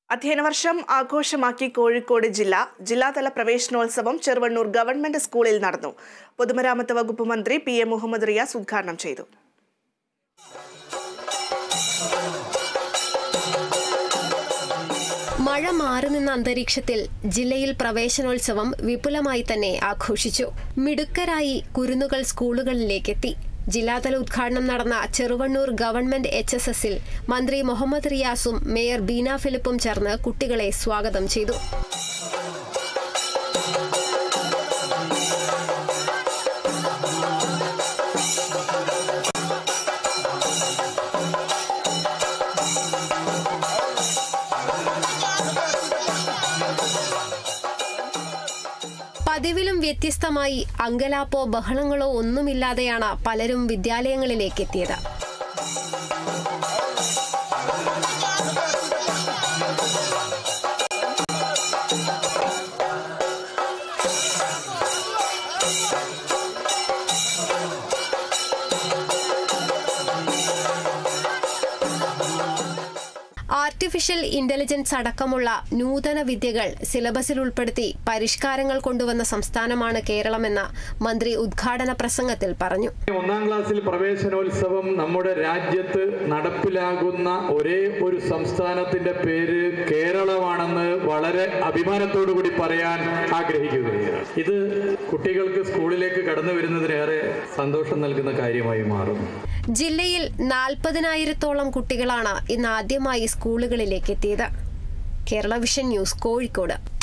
അധ്യയന വർഷം ആഘോഷമാക്കി കോഴിക്കോട് ജില്ല ജില്ലാതല പ്രവേശനോത്സവം ചെറുവണ്ണൂർ ഗവൺമെന്റ് സ്കൂളിൽ നടന്നു പൊതുമരാമത്ത് വകുപ്പ് മന്ത്രി പി എ മുഹമ്മദ് റിയാസ് ഉദ്ഘാടനം ചെയ്തു മഴ മാറി നിന്ന അന്തരീക്ഷത്തിൽ ജില്ലയിൽ പ്രവേശനോത്സവം വിപുലമായി തന്നെ ആഘോഷിച്ചു മിടുക്കരായി കുരുന്നുകൾ സ്കൂളുകളിലേക്കെത്തി ജില്ലാതല ഉദ്ഘാടനം നടന്ന ചെറുവണ്ണൂർ ഗവൺമെന്റ് എച്ച് എസ് എസിൽ മന്ത്രി മുഹമ്മദ് റിയാസും മേയർ ബീന ഫിലിപ്പും ചേർന്ന് കുട്ടികളെ സ്വാഗതം ചെയ്തു പതിവിലും വ്യത്യസ്തമായി അങ്കലാപ്പോ ബഹളങ്ങളോ ഒന്നുമില്ലാതെയാണ് പലരും വിദ്യാലയങ്ങളിലേക്ക് എത്തിയത് ആർട്ടിഫിഷ്യൽ ഇന്റലിജൻസ് അടക്കമുള്ള നൂതന വിദ്യകൾ സിലബസിൽ ഉൾപ്പെടുത്തി പരിഷ്കാരങ്ങൾ കൊണ്ടുവന്ന സംസ്ഥാനമാണ് കേരളമെന്ന് മന്ത്രി ഉദ്ഘാടന പ്രസംഗത്തിൽ പറഞ്ഞു ഒന്നാം ക്ലാസ്സിൽ പ്രവേശനോത്സവം നമ്മുടെ രാജ്യത്ത് നടപ്പിലാകുന്ന ഒരേ ഒരു സംസ്ഥാനത്തിന്റെ പേര് കേരളമാണെന്ന് വളരെ അഭിമാനത്തോടു കൂടി പറയാൻ ആഗ്രഹിക്കുകയാണ് ഇത് കുട്ടികൾക്ക് സ്കൂളിലേക്ക് കടന്നു വരുന്നതിനേറെ സന്തോഷം നൽകുന്ന കാര്യമായി മാറും ജില്ലയിൽ നാൽപ്പതിനായിരത്തോളം കുട്ടികളാണ് ഇന്ന് ആദ്യമായി സ്കൂളുകളിലേക്ക് എത്തിയത് കേരള വിഷൻ ന്യൂസ് കോഴിക്കോട്